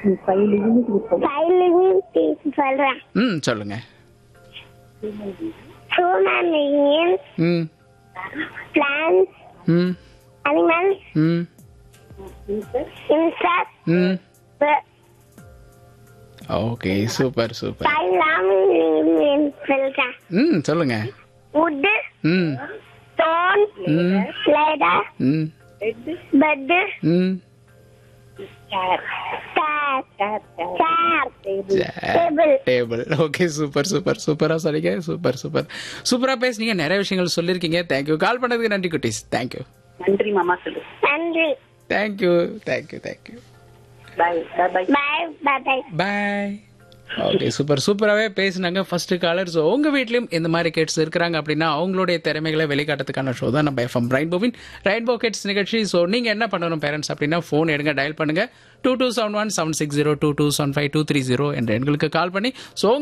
sailing சொல்றேன் ம் சொல்லுங்க ஹியூமன் பீயிங்ஸ் ம் பிளான்ஸ் ம் அனிமல்ஸ் ம் இன்செக்ட்ஸ் ம் ஓகே சூப்பர் சூப்பர் சைலாமிங் சொல்றேன் ம் சொல்லுங்க wood ம் stone ம் ladder ம் bed ம் chair chair table table okay super super சூப்பரா சொன்னீங்க சூப்பர் சூப்பர் சூப்பரா பேசுனீங்க நிறைய விஷயங்கள் சொல்லியிருக்கீங்க தேங்க்யூ கால் பண்ணதுக்கு நன்றி குட்டீஸ் தேங்க்யூ நன்றி மாமா சொல்லு நன்றி thank you thank you thank you bye bye bye bye bye okay super சூப்பராகவே பேசினாங்க ஃபர்ஸ்ட் காலர் ஸோ உங்கள் வீட்லேயும் இந்த மாதிரி கிட்ஸ் இருக்கிறாங்க அப்படின்னா அவங்களுடைய திறமைகளை வெளிக்காட்டுறதுக்கான ஷோ தான் நம்ம எஃப்எம் ரெயின்போவின் ரெயின்போ கிட்ஸ் நிகழ்ச்சி ஸோ நீங்கள் என்ன பண்ணணும் பேரண்ட்ஸ் அப்படின்னா ஃபோன் எடுங்க டயல் பண்ணுங்க two two seven one seven six zero two two seven five two three zero என்ற எண்களுக்கு கால் பண்ணி ஸோ